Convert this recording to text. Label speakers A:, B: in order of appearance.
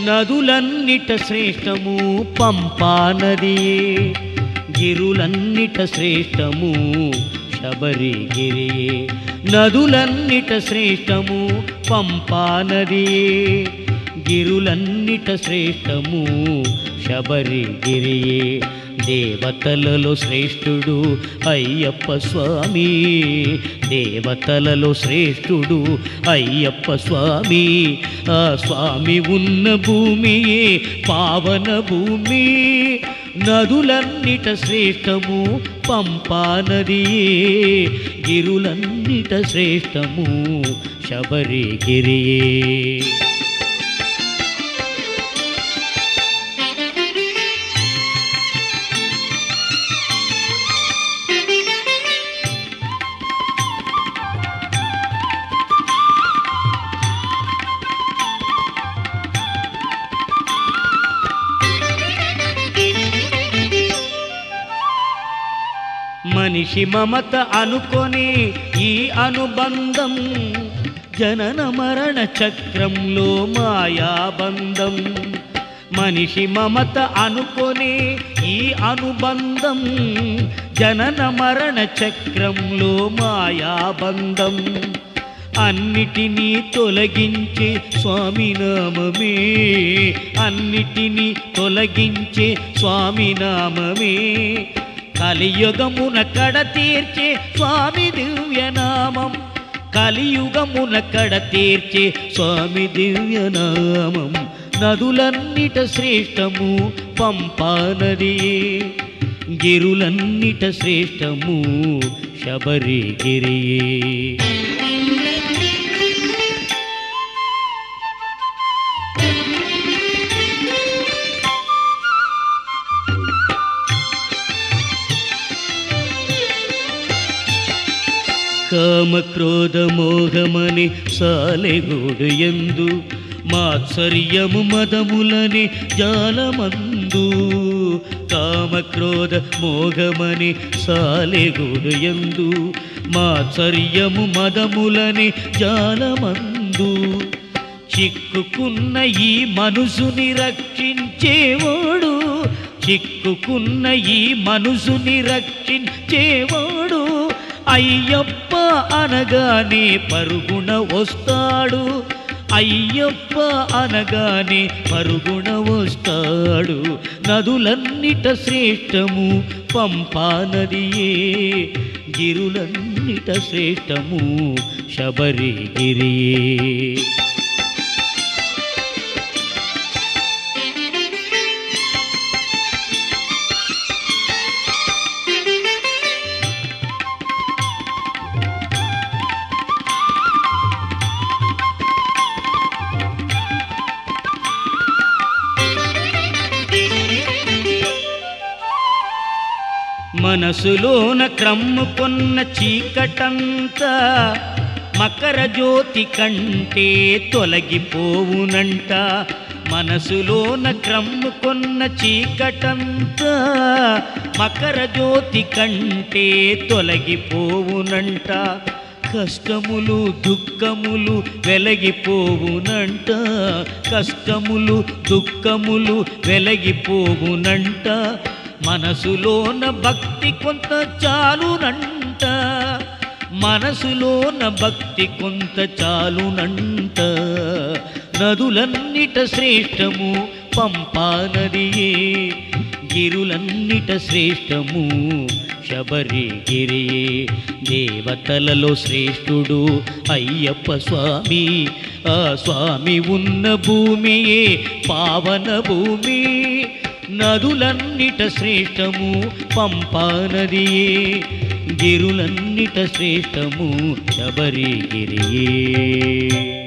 A: నదులన్నిట శ్రేష్టము పంపా నదియే గిరులన్నిట శ్రేష్టము శబరిగిరియే నదులన్నిట శ్రేష్టము పంపా నదియే గిరులన్నిట శ్రేష్టము శబరిగిరియే దేవతలలో శ్రేష్ఠుడు అయ్యప్ప స్వామి దేవతలలో శ్రేష్ఠుడు అయ్యప్ప స్వామి ఆ స్వామి ఉన్న భూమియే పావన భూమి నదులన్నిట శ్రేష్టము పంపా నదియే గిరులన్నిట శ్రేష్టము శబరిగిరియే మనిషి మమత అనుకొని ఈ అనుబంధం జనన మరణ చక్రంలో మాయాబంధం మనిషి మమత అనుకొని ఈ అనుబంధం జనన మరణ చక్రంలో మాయాబంధం అన్నిటినీ తొలగించే స్వామి నామమే అన్నిటినీ తొలగించే స్వామి నామమే కలియుగమున కడ తీర్చే స్వామి దివ్యనామం కలియుగమున కడ తీర్చే స్వామి దివ్యనామం నదులన్నిట శ్రేష్టము పంపా నదియే గిరులన్నిట శ్రేష్టము శబరిగిరియే కామ క్రోధ మోహమని సాలెగూడు ఎందు మాత్సర్యము మదములని జాలమందు కామ క్రోధ మోహమని సాలెగూడు ఎందు మాత్సర్యము మదములని జాలమందు చిక్కుకున్న ఈ మనసుని రక్షించేవాడు చిక్కుకున్న ఈ మనసుని రక్షించేవాడు అయ్యప్ప అనగానే పరుగుణ వస్తాడు అయ్యప్ప అనగానే పరుగుణ వస్తాడు నదులన్నిట శ్రేష్టము పంపా నదియే గిరులన్నిట శ్రేష్టము శబరిగిరియే మనసులోన క్రమ్ముకున్న చీకటంతా మకర జ్యోతి కంటే తొలగిపోవునంట మనసులోన క్రమ్ముకున్న చీకటంతా మకర జ్యోతి కంటే తొలగిపోవునంట కష్టములు దుఃఖములు వెలగిపోవునంట కష్టములు దుఃఖములు వెలగిపోవునంట మనసులోన భక్తి కొంత చాలునంట మనసులోన భక్తి కొంత చాలునంట నదులన్నిట శ్రేష్టము పంపా నదియే గిరులన్నిట శ్రేష్టము శబరిగిరియే దేవతలలో శ్రేష్ఠుడు అయ్యప్ప స్వామి ఆ స్వామి ఉన్న భూమియే పావన భూమి నదులన్నిట శ్రేష్టము పంపా నదియే గిరులన్నిట శ్రేష్టము శబరిగిరియే